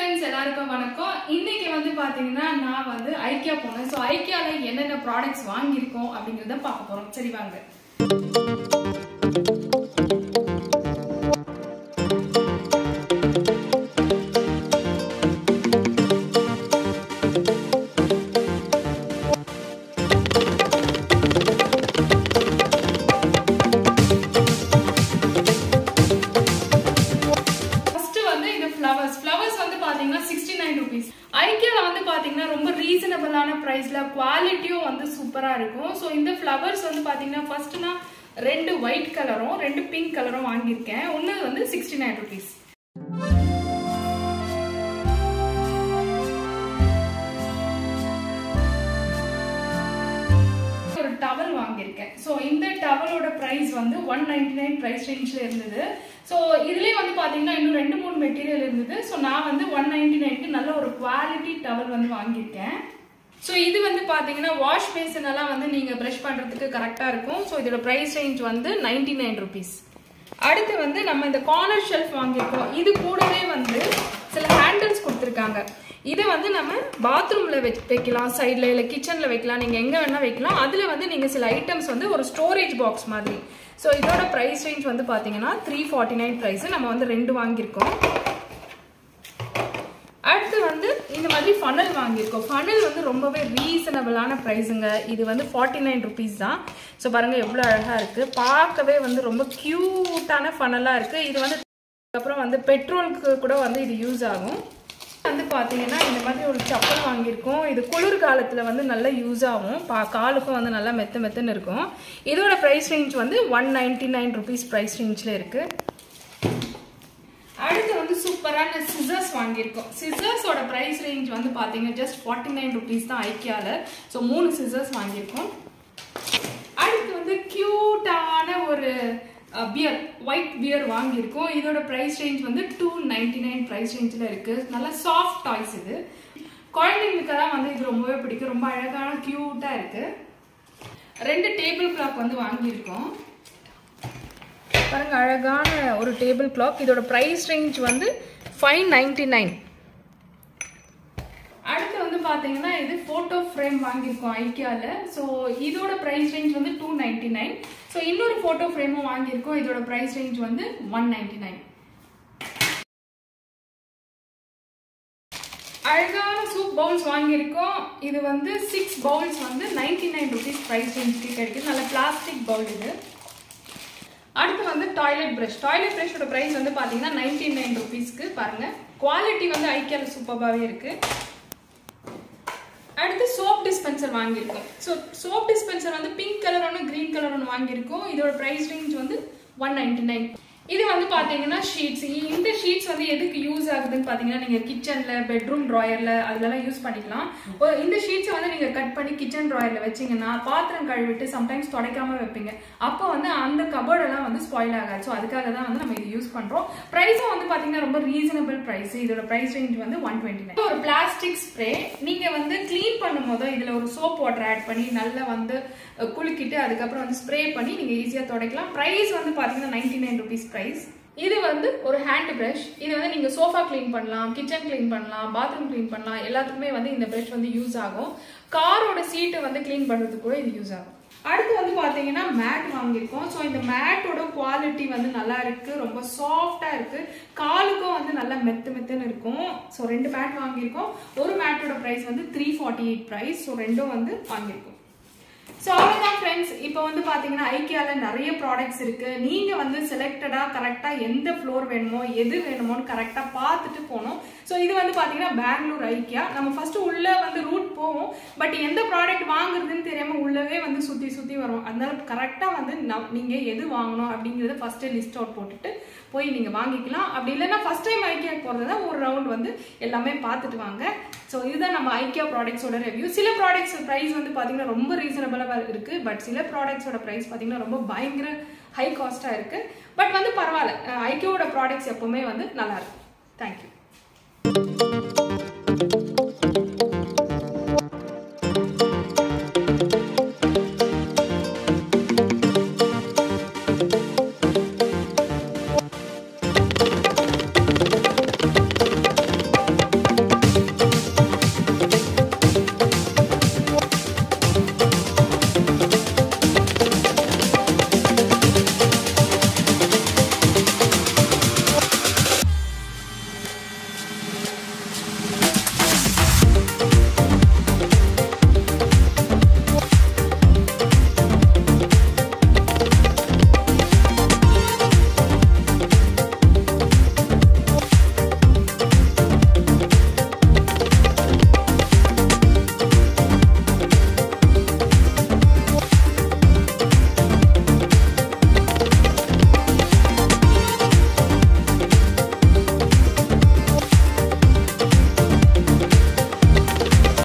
friends எல்லாருக்கும் வணக்கம் இன்னைக்கு வந்து பாத்தீங்கன்னா நான் வந்து ஐக்கியா போனேன் ஸோ ஐக்கியால என்னென்ன ப்ராடக்ட்ஸ் வாங்கியிருக்கோம் அப்படிங்கறத பார்க்க போறோம் சரி வாங்க ஃபர்ஸ்ட் வந்து இந்த ஃப்ளவர்ஸ் ஃப்ளவர்ஸ் வந்து பாத்தீங்கன்னா சிக்ஸ்டி நைன் ருபீஸ் ஐக்கியால வந்து பாத்தீங்கன்னா ரொம்ப ரீசனபிளான பிரைஸ்ல குவாலிட்டியும் வந்து சூப்பரா இருக்கும் ஸோ இந்த ஃப்ளவர்ஸ் வந்து பாத்தீங்கன்னா ஃபர்ஸ்ட் நான் ரெண்டு ஒயிட் கலரும் ரெண்டு பிங்க் கலரும் வாங்கியிருக்கேன் ஒன்று வந்து சிக்ஸ்டி நைன் ருபீஸ் ஒரு டவல் வாங்கியிருக்கேன் ஸோ இந்த டவலோட ப்ரைஸ் வந்து ஒன் நைன்டி நைன் ப்ரைஸ் ரேஞ்சில் இருந்தது ஸோ இதுலேயே வந்து பார்த்தீங்கன்னா இன்னும் ரெண்டு மூணு மெட்டீரியல் இருந்தது ஸோ நான் வந்து ஒன் நைன்டி நைனுக்கு நல்ல ஒரு குவாலிட்டி டவல் வந்து வாங்கியிருக்கேன் ஸோ இது வந்து பார்த்தீங்கன்னா வாஷ் பேசன் எல்லாம் வந்து நீங்கள் ப்ரஷ் பண்ணுறதுக்கு கரெக்டாக இருக்கும் ஸோ இதோட ப்ரைஸ் ரேஞ்ச் வந்து நைன்டி நைன் ருபீஸ் அடுத்து வந்து நம்ம இந்த கார்னர் ஷெல்ஃப் வாங்கியிருக்கோம் இது கூடவே வந்து சில ஹேண்டில்ஸ் கொடுத்துருக்காங்க இதை வந்து நம்ம பாத்ரூமில் வெச் வைக்கலாம் சைடில் இல்லை கிச்சனில் வைக்கலாம் நீங்கள் எங்கே வேணால் வைக்கலாம் அதில் வந்து நீங்கள் சில ஐட்டம்ஸ் வந்து ஒரு ஸ்டோரேஜ் பாக்ஸ் மாதிரி ஸோ இதோட ப்ரைஸ் ரேஞ்ச் வந்து பார்த்தீங்கன்னா த்ரீ ஃபார்ட்டி நைன் ப்ரைஸ் நம்ம வந்து ரெண்டு வாங்கியிருக்கோம் அடுத்து வந்து இந்த மாதிரி ஃபனல் வாங்கியிருக்கோம் ஃபனல் வந்து ரொம்பவே ரீசனபிளான ப்ரைஸுங்க இது வந்து ஃபார்ட்டி நைன் ருபீஸ் தான் ஸோ பாருங்கள் எவ்வளோ அழகாக இருக்குது பார்க்கவே வந்து ரொம்ப க்யூட்டான ஃபனலாக இருக்குது இது வந்து அப்புறம் வந்து பெட்ரோலுக்கு கூட வந்து இது யூஸ் ஆகும் வந்து பார்த்தீங்கன்னா இந்த மாதிரி ஒரு செப்பல் வாங்கியிருக்கோம் இது குளிர் காலத்தில் வந்து நல்லா யூஸ் ஆகும் பா காலுக்கும் வந்து நல்லா மெத்த மெத்துன்னு இருக்கும் இதோட ப்ரைஸ் ரேஞ்ச் வந்து one ninety nine rupees price ரேஞ்சில் இருக்குது அடுத்து வந்து சூப்பரான சிசர்ஸ் வாங்கியிருக்கோம் சிசர்ஸோட ப்ரைஸ் ரேஞ்ச் வந்து பார்த்தீங்கன்னா ஜஸ்ட் ஃபார்ட்டி நைன் ருபீஸ் தான் ஐக்கியால ஸோ மூணு சிசர்ஸ் வாங்கியிருக்கோம் அடுத்து வந்து க்யூட்டான ஒரு பியர் ஒயிட் பியர் வாங்கியிருக்கோம் இதோட ப்ரைஸ் ரேஞ்ச் வந்து டூ நைன்டி நைன் ப்ரைஸ் ரேஞ்சில் இருக்குது நல்லா சாஃப்ட் டாய்ஸ் இது குழந்தைங்களுக்கெல்லாம் வந்து இது ரொம்பவே பிடிக்கும் ரொம்ப அழகான க்யூட்டாக இருக்குது ரெண்டு டேபிள் கிளாக் வந்து வாங்கியிருக்கோம் பாருங்க அழகான ஒரு டேபிள் கிளாக் இதோட ப்ரைஸ் ரேஞ்ச் வந்து ஃபைவ் நைன்டி நைன் அடுத்து வந்து பார்த்தீங்கன்னா இது ஃபோட்டோ ஃப்ரேம் வாங்கியிருக்கோம் ஐக்கியாவில் ஸோ இதோட ப்ரைஸ் ரேஞ்ச் வந்து டூ நைன்டி நைன் ஸோ இன்னொரு ஃபோட்டோ ஃப்ரேமும் வாங்கியிருக்கோம் இதோட ப்ரைஸ் ரேஞ்ச் வந்து ஒன் நைன்டி நைன் அழகான சூப் பவுல்ஸ் வாங்கியிருக்கோம் இது வந்து சிக்ஸ் பவுல்ஸ் வந்து நைன்டி நைன் ருபீஸ் ப்ரைஸ் ரேஞ்சுக்கு கிடைக்குது நல்ல பிளாஸ்டிக் பவுல் இது அடுத்து வந்து டாய்லெட் ப்ரஷ் டாய்லெட் ப்ரஷோட ப்ரைஸ் வந்து பார்த்தீங்கன்னா நைன்டி நைன் ருபீஸ்க்கு பாருங்க குவாலிட்டி வந்து ஐக்கியால சூப்பராகவே இருக்கு அடுத்து சோப் டிஸ்பென்சர் வாங்கியிருக்கோம் ஸோ சோப் டிஸ்பென்சர் வந்து பிங்க் கலர் ஒன்று க்ரீன் கலர் ஒன்று வாங்கியிருக்கோம் இதோட ப்ரைஸ் ரேஞ்ச் வந்து ஒன் நைன்டி நைன் இது வந்து பார்த்தீங்கன்னா ஷீட்ஸ் இந்த ஷீட்ஸ் வந்து எதுக்கு யூஸ் ஆகுதுன்னு பார்த்தீங்கன்னா நீங்கள் கிச்சனில் பெட்ரூம் ட்ராயரில் அதுலலாம் யூஸ் பண்ணிக்கலாம் ஒரு இந்த ஷீட்ஸை வந்து நீங்கள் கட் பண்ணி கிச்சன் ட்ராயரில் வச்சிங்கன்னா பாத்திரம் கழுவிட்டு சம்டைம்ஸ் துடைக்காம வைப்பீங்க அப்போ வந்து அந்த கபோர்டெல்லாம் வந்து ஸ்பாயில் ஆகாது ஸோ அதுக்காக தான் வந்து நம்ம இது யூஸ் பண்ணுறோம் ப்ரைஸும் வந்து பார்த்தீங்கன்னா ரொம்ப ரீசனபிள் ப்ரைஸ் இதோட ப்ரைஸ் ரேஞ்ச் வந்து ஒன் டுவெண்ட்டி நைன் ஒரு பிளாஸ்டிக் ஸ்ப்ரே நீங்கள் வந்து க்ளீன் பண்ணும் போது இதில் ஒரு சோப் வாட்டர் ஆட் பண்ணி நல்லா வந்து அஹ், குலுக்கிட்டு அதுக்கப்புறம் வந்து ஸ்ப்ரே பண்ணி நீங்கள் ஈஸியாக துடைக்கலாம் ப்ரைஸ் வந்து பார்த்தீங்கன்னா நைன்டி நைன் ருபீஸ் ப்ரைஸ் இது வந்து ஒரு ஹேண்ட் பிரஷ் இது வந்து நீங்கள் சோஃபா க்ளீன் பண்ணலாம் கிச்சன் க்ளீன் பண்ணலாம் பாத்ரூம் க்ளீன் பண்ணலாம் எல்லாத்துக்குமே வந்து இந்த பிரஷ் வந்து யூஸ் ஆகும் காரோட சீட்டை வந்து க்ளீன் பண்ணுறதுக்கு கூட இது யூஸ் ஆகும் அடுத்து வந்து பார்த்தீங்கன்னா மேட் வாங்கியிருக்கோம் ஸோ இந்த மேட்டோட குவாலிட்டி வந்து நல்லா இருக்கு ரொம்ப சாஃப்டாக இருக்கு காலுக்கும் வந்து நல்லா மெத்து மெத்துன்னு இருக்கும் ஸோ ரெண்டு மேட் வாங்கியிருக்கோம் ஒரு மேட்டோட ப்ரைஸ் வந்து three forty eight price so ரெண்டும் வந்து வாங்கியிருக்கோம் ஸோ அவ்வளோதான் ஃப்ரெண்ட்ஸ் இப்போ வந்து பார்த்தீங்கன்னா ஐக்கியாவில் நிறைய ப்ராடக்ட்ஸ் இருக்கு நீங்கள் வந்து செலக்டடாக கரெக்டாக எந்த ஃப்ளோர் வேணுமோ எது வேணுமோன்னு கரெக்டாக பார்த்துட்டு போகணும் ஸோ இது வந்து பார்த்தீங்கன்னா பெங்களூர் ஐக்கியா நம்ம ஃபர்ஸ்ட் உள்ளே வந்து ரூட் போவோம் பட் எந்த ப்ராடக்ட் வாங்குறதுன்னு தெரியாமல் உள்ளவே வந்து சுற்றி சுற்றி வரும் அதனால கரெக்டாக வந்து நீங்கள் எது வாங்கணும் அப்படிங்கிறத ஃபஸ்ட்டு லிஸ்ட் அவுட் போட்டுட்டு போய் நீங்கள் வாங்கிக்கலாம் அப்படி இல்லைன்னா ஃபர்ஸ்ட் டைம் ஐக்கியா போகிறதா ஒரு ரவுண்ட் வந்து எல்லாமே பார்த்துட்டு வாங்க ஸோ இதுதான் நம்ம ஐக்கியா ப்ராடக்ட்ஸோட ரிவ்யூ சில ப்ராடக்ட்ஸ் ப்ரைஸ் வந்து பார்த்தீங்கன்னா ரொம்ப ரீசனபிளாக இருக்கு பட் சில ப்ராடக்ட்ஸோட ப்ரைஸ் பார்த்தீங்கன்னா ரொம்ப பயங்கர ஹை காஸ்ட்டாக இருக்கு பட் வந்து பரவாயில்ல ஐக்கியாவோட ப்ராடக்ட்ஸ் எப்பவுமே வந்து நல்லா இருக்கும் தேங்க்யூ